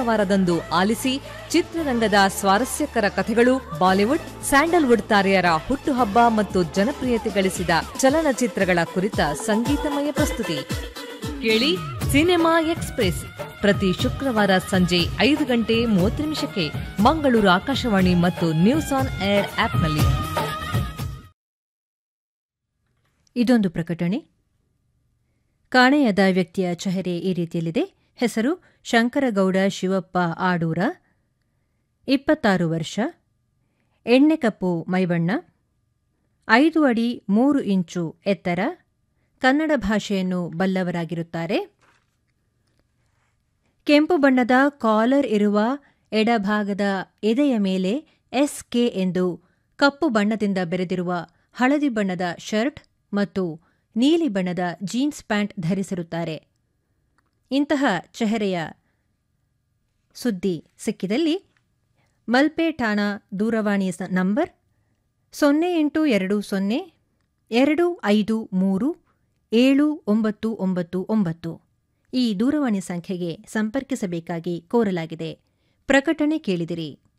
ಶುಕ್ರವಾರದಂದು ಆಲಿಸಿ ಚಿತ್ರರಂಗದ ಸ್ವಾರಸ್ಯಕರ ಕಥೆಗಳು ಬಾಲಿವುಡ್ ಸ್ಯಾಂಡಲ್ವುಡ್ ತಾರೆಯರ ಹುಟ್ಟುಹಬ್ಬ ಮತ್ತು ಜನಪ್ರಿಯತೆ ಗಳಿಸಿದ ಚಲನಚಿತ್ರಗಳ ಕುರಿತ ಸಂಗೀತಮಯ ಪ್ರಸ್ತುತಿ ಕೇಳಿ ಸಿನಿಮಾ ಎಕ್ಸ್ಪ್ರೆಸ್ ಪ್ರತಿ ಶುಕ್ರವಾರ ಸಂಜೆ ಐದು ಗಂಟೆ ಮೂವತ್ತು ನಿಮಿಷಕ್ಕೆ ಮಂಗಳೂರು ಆಕಾಶವಾಣಿ ಮತ್ತು ನ್ಯೂಸ್ ಆನ್ ಏರ್ ಆಪ್ನಲ್ಲಿ ಇದೊಂದು ಪ್ರಕಟಣೆ ಕಾಣೆಯಾದ ವ್ಯಕ್ತಿಯ ಚೆಹರೆ ಈ ರೀತಿಯಲ್ಲಿದೆ ಹೆಸರು ಶಂಕರಗೌಡ ಶಿವಪ್ಪ ಆಡೂರ ಇಪ್ಪತ್ತಾರು ವರ್ಷ ಎಣ್ಣೆ ಕಪ್ಪು ಮೈಬಣ್ಣ ಐದು ಅಡಿ ಮೂರು ಇಂಚು ಎತ್ತರ ಕನ್ನಡ ಭಾಷೆಯನ್ನು ಬಲ್ಲವರಾಗಿರುತ್ತಾರೆ ಕೆಂಪು ಬಣ್ಣದ ಕಾಲರ್ ಇರುವ ಎಡಭಾಗದ ಎದೆಯ ಮೇಲೆ ಎಸ್ಕೆ ಎಂದು ಕಪ್ಪು ಬಣ್ಣದಿಂದ ಬೆರೆದಿರುವ ಹಳದಿ ಬಣ್ಣದ ಶರ್ಟ್ ಮತ್ತು ನೀಲಿ ಬಣ್ಣದ ಜೀನ್ಸ್ ಪ್ಯಾಂಟ್ ಧರಿಸಿರುತ್ತಾರೆ ಇಂತಹ ಚೆಹರೆಯ ಸುದ್ದಿ ಸಿಕ್ಕಿದಲ್ಲಿ ಮಲ್ಪೆ ಠಾಣಾ ದೂರವಾಣಿ ಸ- ನಂಬರ್ ಸೊನ್ನೆ ಎಂಟು ಎರಡು ಸೊನ್ನೆ ಎರಡು ಐದು ಮೂರು ಏಳು ಒಂಬತ್ತು ಒಂಬತ್ತು ಒಂಬತ್ತು ಈ ದೂರವಾಣಿ ಸಂಖ್ಯೆಗೆ ಸಂಪರ್ಕಿಸಬೇಕಾಗಿ ಕೋರಲಾಗಿದೆ ಪ್ರಕಟಣೆ ಕೇಳಿದಿರಿ